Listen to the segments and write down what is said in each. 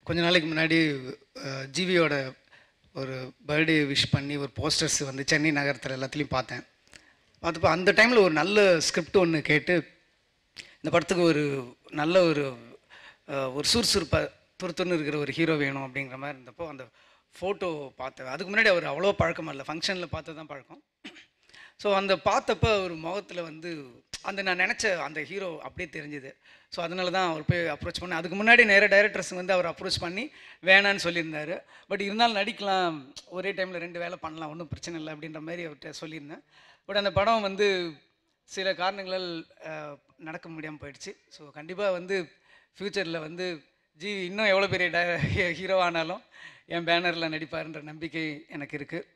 கொஞ்ச நாளைக்கு முன்னாடி அஹ், ஜிவியோட ஒரு பர்த்டே விஷ் பண்ணி ஒரு போஸ்டர்ஸ் வந்து சென்னை நகரத்தில் எல்லாத்துலேயும் பார்த்தேன் பார்த்தப்போ அந்த டைமில் ஒரு நல்ல ஸ்கிரிப்ட் ஒன்று கேட்டு இந்த படத்துக்கு ஒரு நல்ல ஒரு அஹ், ஒரு சுறுசுறுப்பாக துருத்துன்னு இருக்கிற ஒரு ஹீரோ வேணும் அப்படிங்கிற மாதிரி இருந்தப்போ அந்த ஃபோட்டோ பார்த்தேன் அதுக்கு முன்னாடி அவர் அவ்வளோ பழக்கம் இல்லை ஃபங்க்ஷனில் பார்த்து தான் பழக்கம் ஸோ அந்த பார்த்தப்ப ஒரு முகத்தில் வந்து அந்த நான் நினச்ச அந்த ஹீரோ அப்படியே தெரிஞ்சுது ஸோ அதனால தான் அவர் போய் அப்ரோச் பண்ணேன் அதுக்கு முன்னாடி நேராக டைரக்டர்ஸ் வந்து அவர் அப்ரோச் பண்ணி வேணான்னு சொல்லியிருந்தாரு பட் இருந்தாலும் நடிக்கலாம் ஒரே டைமில் ரெண்டு வேலை பண்ணலாம் ஒன்றும் பிரச்சனை இல்லை அப்படின்ற மாதிரி அவர்கிட்ட சொல்லியிருந்தேன் பட் அந்த படம் வந்து சில காரணங்களால் அஹ், நடக்க முடியாமல் போயிடுச்சு ஸோ கண்டிப்பாக வந்து ஃப்யூச்சரில் வந்து ஜிவி இன்னும் எவ்வளோ பெரிய டை ஹீரோ ஆனாலும் என் பேனரில் நடிப்பாருன்ற நம்பிக்கை எனக்கு இருக்குது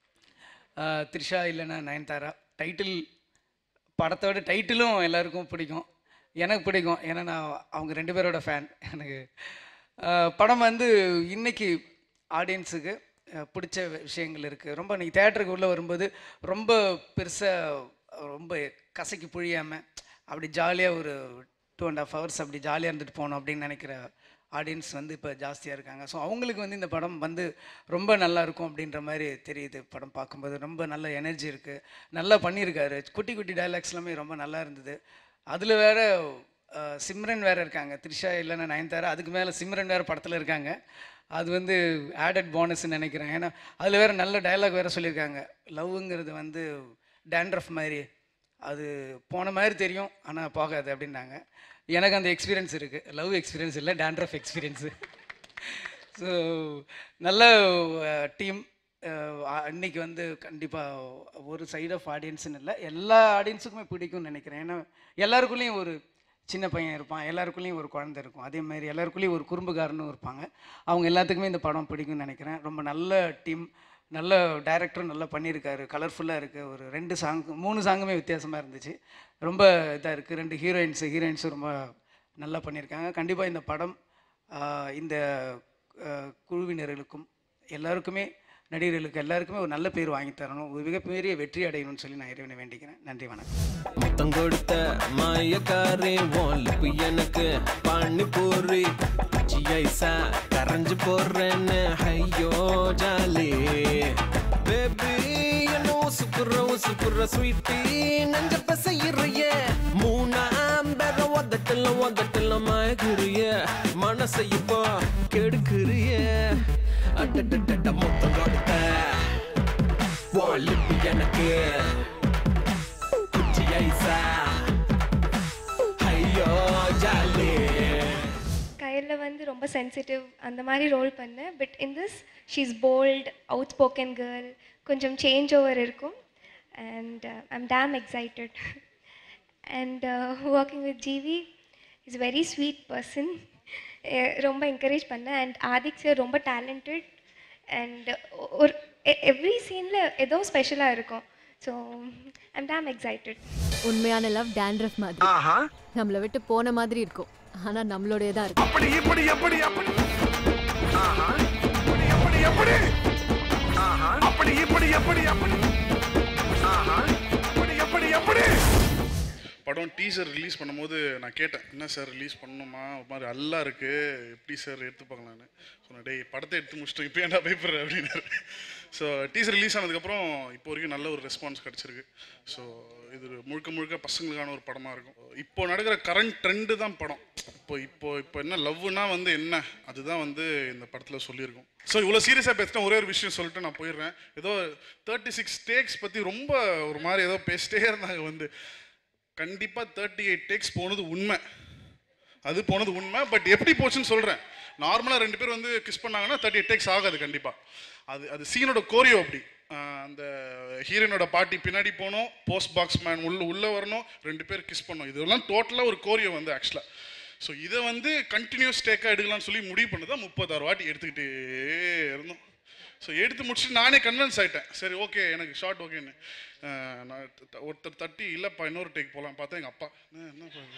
ஆஹ் த்ரிஷா இல்லைன்னா நயன்தாரா டைட்டில் படத்தோட டைட்டிலும் எல்லாருக்கும் பிடிக்கும் எனக்கு பிடிக்கும் ஏன்னா நான் அவங்க ரெண்டு பேரோட ஃபேன் எனக்கு ஆஹ் படம் வந்து இன்னைக்கு ஆடியன்ஸுக்கு பிடிச்ச விஷயங்கள் இருக்குது ரொம்ப நீங்கள் தேட்டருக்கு உள்ளே வரும்போது ரொம்ப பெருசாக ரொம்ப கசக்கி புழியாமல் அப்படி ஜாலியாக ஒரு டூ அண்ட் ஹாஃப் ஹவர்ஸ் அப்படி ஜாலியாக இருந்துட்டு போகணும் அப்படின்னு நினைக்கிற ஆடியன்ஸ் வந்து இப்போ ஜாஸ்தியாக இருக்காங்க ஸோ அவங்களுக்கு வந்து இந்த படம் வந்து ரொம்ப நல்லா இருக்கும் அப்படின்ற மாதிரி தெரியுது படம் பார்க்கும்போது ரொம்ப நல்ல எனர்ஜி இருக்குது நல்லா பண்ணியிருக்காரு குட்டி குட்டி டைலாக்ஸ் எல்லாமே ரொம்ப நல்லா இருந்தது அதில் வேற அஹ், சிம்ரன் வேற இருக்காங்க த்ரிஷா இல்லைன்னா நயன்தாரா அதுக்கு மேலே சிம்ரன் வேற படத்தில் இருக்காங்க அது வந்து ஆடட் போனஸ்ன்னு நினைக்கிறேன் ஏன்னா அதில் வேற நல்ல டயலாக் வேற சொல்லியிருக்காங்க லவ்ங்கிறது வந்து டேண்ட்ரஃப் மாதிரி அது போன மாதிரி தெரியும் ஆனால் போகாது அப்படின்னாங்க எனக்கு அந்த எக்ஸ்பீரியன்ஸ் இருக்குது லவ் எக்ஸ்பீரியன்ஸ் இல்லை டேண்ட்ரஃப் எக்ஸ்பீரியன்ஸு ஸோ நல்ல டீம் இன்னைக்கு வந்து கண்டிப்பாக ஒரு சைடு ஆஃப் ஆடியன்ஸ்னு இல்லை எல்லா ஆடியன்ஸுக்குமே பிடிக்கும்னு நினைக்கிறேன் ஏன்னா எல்லாருக்குள்ளேயும் ஒரு சின்ன பையன் இருப்பான் எல்லாருக்குள்ளேயும் ஒரு குழந்தை இருக்கும் அதே மாதிரி எல்லாருக்குள்ளேயும் ஒரு குறும்புகாரனும் இருப்பாங்க அவங்க எல்லாத்துக்குமே இந்த படம் பிடிக்கும்னு நினைக்கிறேன் ரொம்ப நல்ல டீம் நல்ல டைரக்டரும் நல்லா பண்ணியிருக்காரு கலர்ஃபுல்லாக இருக்குது ஒரு ரெண்டு சாங் மூணு சாங்குமே வித்தியாசமாக இருந்துச்சு ரொம்ப இதாக இருக்குது ரெண்டு ஹீரோயின்ஸு ஹீரோயின்ஸும் ரொம்ப நல்லா பண்ணியிருக்காங்க கண்டிப்பாக இந்த படம் ஆஹ், இந்த ஆஹ், குழுவினர்களுக்கும் எல்லாருக்குமே நடிகர்களுக்கு எல்லாருக்குமே ஒரு நல்ல பேர் வாங்கி தரணும் ஒரு மிகப்பெரிய வெற்றி அடையணும்னு சொல்லி நான் இறைவனை வேண்டிக்கிறேன் நன்றி வணக்கம் முத்தம் கொடுத்த மாயக்காரே ஒலிப்பு எனக்கு பானிபூரி பச்சி ஐசா கரைஞ்சு போடுறேன்னு ஐயோ ஜாலி பேபி என்ன உசுக்குற உசுக்குற ஸ்வீட்டி நெஞ்ச பசையிறைய மூணாம் பெற உதட்டல உதட்டல மயக்குறிய மனசை இப்போ கெடுக்குறிய அடடடட முத்தம் கொடுத்த ஒலிப்பு எனக்கு குச்சி ஐசா ஐயோ ஜாலி கையில் வந்து ரொம்ப சென்சிட்டிவ் அந்த மாதிரி ரோல் பண்ணேன் but in this she's bold outspoken girl கொஞ்சம் சேஞ்ச் ஓவர் இருக்கும் and I'm damn excited and working with GV is very sweet person ரொம்ப என்கரேஜ் பண்ணேன் அண்ட் ஆதிக் சார் ரொம்ப டேலண்டட் அண்ட் ஒரு எவ்ரி சீனில் ஏதோ ஸ்பெஷலாக இருக்கும் ஸோ ஐம் டேம் எக்ஸைட்டட் உண்மையான லவ் டேண்ட்ரஃப் மாதிரி நம்மளை விட்டு போன மாதிரி இருக்கும் ஆனா நம்மளோடயே தான் இருக்கும் அப்படி இப்படி எப்படி அப்படி ஆஹா. இப்படி எப்படி எப்படி ஆஹா. அப்படி இப்படி எப்படி அப்படி ஆஹா. இப்படி எப்படி எப்படி படம் டீசர் ரிலீஸ் பண்ணும்போது நான் கேட்டேன் என்ன சார் ரிலீஸ் பண்ணணுமா ஒரு மாதிரி அல்லா இருக்கு எப்படி சார் எடுத்துப்பாங்களான்னு சொன்னேன் டேய் படத்தை எடுத்து முடிச்சிட்டோம் இப்போ ஏன்டா பேப்பர் அப்படின்னாரு ஸோ டீசர் ரிலீஸ் ஆனதுக்கப்புறம் இப்போ வரைக்கும் நல்ல ஒரு ரெஸ்பான்ஸ் கிடச்சிருக்கு ஸோ இது முழுக்க முழுக்க பசங்களுக்கான ஒரு படமாக இருக்கும் இப்போ நடக்கிற கரண்ட் ட்ரெண்டு தான் படம் இப்போ இப்போ இப்போ என்ன லவ்னா வந்து என்ன அதுதான் வந்து இந்த படத்தில் சொல்லியிருக்கோம் ஸோ இவ்வளோ சீரியஸாக பேசிட்டேன் ஒரே ஒரு விஷயம் சொல்லிட்டு நான் போயிடுறேன் ஏதோ தேர்ட்டி சிக்ஸ் டேக்ஸ் பற்றி ரொம்ப ஒரு மாதிரி ஏதோ பேசிட்டே இருந்தாங்க வந்து கண்டிப்பாக தேர்ட்டி எயிட் டேக்ஸ் போனது உண்மை அது போனது உண்மை பட் எப்படி போச்சுன்னு சொல்கிறேன் நார்மலாக ரெண்டு பேர் வந்து கிஸ் பண்ணாங்கன்னா தேர்ட்டி எயிட் டேக்ஸ் ஆகாது கண்டிப்பாக அது அது சீனோட கோரியோ அப்படி ஆஹ் அந்த ஹீரோயினோட பாட்டி பின்னாடி போகணும் போஸ்ட் பாக்ஸ் மேன் உள்ள உள்ளே வரணும் ரெண்டு பேர் கிஸ் பண்ணணும் இதெல்லாம் டோட்டலாக ஒரு கோரியோ வந்து ஆக்சுவலாக ஸோ இதை வந்து கண்டினியூஸ் டேக்காக எடுக்கலாம்னு சொல்லி முடிவு பண்ணி தான் முப்பத்தாறு வாட்டி எடுத்துக்கிட்டே இருந்தோம் ஸோ எடுத்து முடிச்சுட்டு நானே கன்வின்ஸ் ஆயிட்டேன் சரி ஓகே எனக்கு ஷார்ட் ஓகேன்னு ஆஹ் நான் த- த- ஒருத்தர் தட்டி இல்லைப்பா இன்னொரு டேக் போகலாம் பார்த்தா எங்கள் அப்பா "என்ன- என்னப்பா இது?"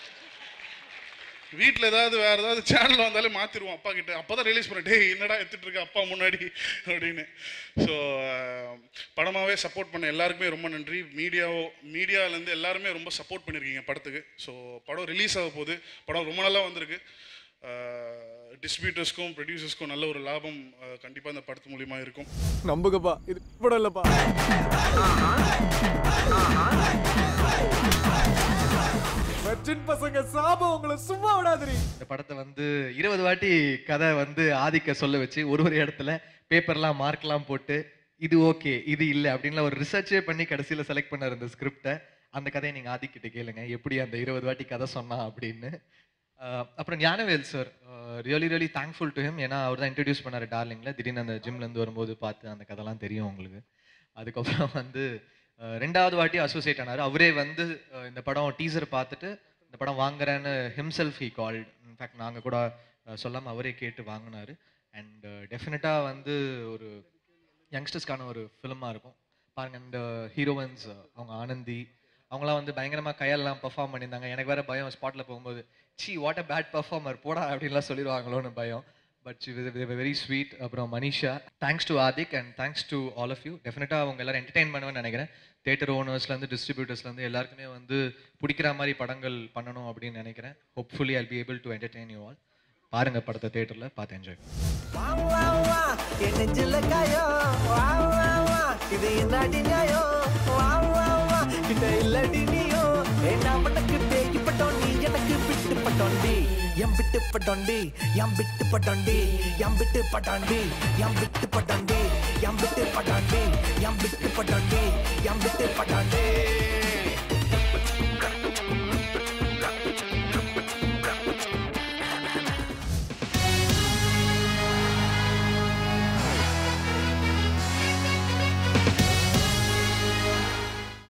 வீட்டில் ஏதாவது வேறு ஏதாவது சேனல் வந்தாலே மாற்றிடுவோம் அப்பா கிட்ட அப்போ தான் ரிலீஸ் பண்ண டேய் என்னடா எடுத்துட்டு இருக்க அப்பா முன்னாடி அப்படின்னு ஸோ படமாகவே சப்போர்ட் பண்ண எல்லாருக்குமே ரொம்ப நன்றி மீடியாவோ மீடியாவிலேருந்து எல்லாருமே ரொம்ப சப்போர்ட் பண்ணியிருக்கீங்க படத்துக்கு ஸோ படம் ரிலீஸ் ஆக போகுது படம் ரொம்ப நல்லா வந்திருக்கு டிஸ்ட்ரிபியூட்டர்ஸ்க்கும் ப்ரொடியூசர்ஸ்க்கும் நல்ல ஒரு லாபம் கண்டிப்பாக இந்த படத்து மூலிமா இருக்கும் நம்புங்கப்பா இது படம் இல்லப்பா வெர்ஜின் பசங்க சாபம் உங்களை சும்மா விடாதுரி இந்த படத்தை வந்து இருபது வாட்டி கதை வந்து ஆதிக்க சொல்ல வச்சு ஒரு ஒரு இடத்துல பேப்பர்லாம் மார்க்லாம் போட்டு இது ஓகே இது இல்லை அப்படின்லாம் ஒரு ரிசர்ச்சே பண்ணி கடைசியில் செலக்ட் பண்ணார் இந்த ஸ்கிரிப்டை அந்த கதையை நீங்கள் ஆதிக்கிட்ட கேளுங்க எப்படி அந்த இருபது வாட்டி கதை சொன்னா அப்படின்னு அஹ் அப்புறம் Gnanavel sir really really thankful to him ஏன்னா அவர் தான் இன்ட்ரடியூஸ் பண்ணார் டார்லிங்கில் திடீர்னு அந்த ஜிம்லேருந்து வரும்போது பார்த்து அந்த கதைலாம் தெரியும் உங்களுக்கு அதுக்கப்புறம் வந்து அஹ் ரெண்டாவது வாட்டி அசோசியேட் ஆனார் அவரே வந்து அஹ் இந்த படம் டீசர் பார்த்துட்டு இந்த படம் வாங்குறேன்னு ஹிம்செல்ஃப் ஹி கால்ட் இன்ஃபேக்ட் நாங்கள் கூட அஹ் சொல்லாம அவரே கேட்டு வாங்கினாரு அண்ட் டெஃபினட்டாக வந்து ஒரு யங்ஸ்டர்ஸ்க்கான ஒரு ஃபிலிமாக இருக்கும் பாருங்க இந்த ஹீரோயின்ஸ் அவங்க ஆனந்தி அவங்களாம் வந்து பயங்கரமாக கையெல்லாம் பெர்ஃபார்ம் பண்ணியிருந்தாங்க எனக்கு வேற பயம் ஸ்பாட்டில் போகும்போது see what a bad performer போடா அப்படின்லாம் சொல்லிடுவாங்களோன்னு பயம் பட் வெரி ஸ்வீட் அப்புறம் Manisha thanks to Aadhik and thanks to all of you டெஃபினட்டாக அவங்க எல்லாரும் என்டர்டைன் பண்ணுவேன்னு நினைக்கிறேன் தேட்டர் ஓனர்ஸ்லேருந்து டிஸ்ட்ரிபியூட்டர்ஸ்லேருந்து எல்லாருக்குமே வந்து பிடிக்கிற மாதிரி படங்கள் பண்ணணும் அப்படின்னு நினைக்கிறேன் hopefully I'll be able to entertain you all பாருங்க படத்தை தேட்டரில் பார்த்து என்ஜாய் வா வா வா என் நெஞ்சில காயம் வா வா வா இது என்னடி நியாயம் வா வா வா கிட்ட இல்லடி நீயோ என்ன உனக்கு தேய்க்கு பட்டோம் நீ எனக்கு விட்டு பட்டோண்டி எம் விட்டு பட்டோண்டி எம் விட்டு பட்டோண்டி எம் விட்டு பட்டாண்டி எம் விட்டு பட்டாண்டி எம் விட்டு பட்டாண்டி எம் விட்டு பட்டாண்டி எம் விட்டு பட்டாண்டி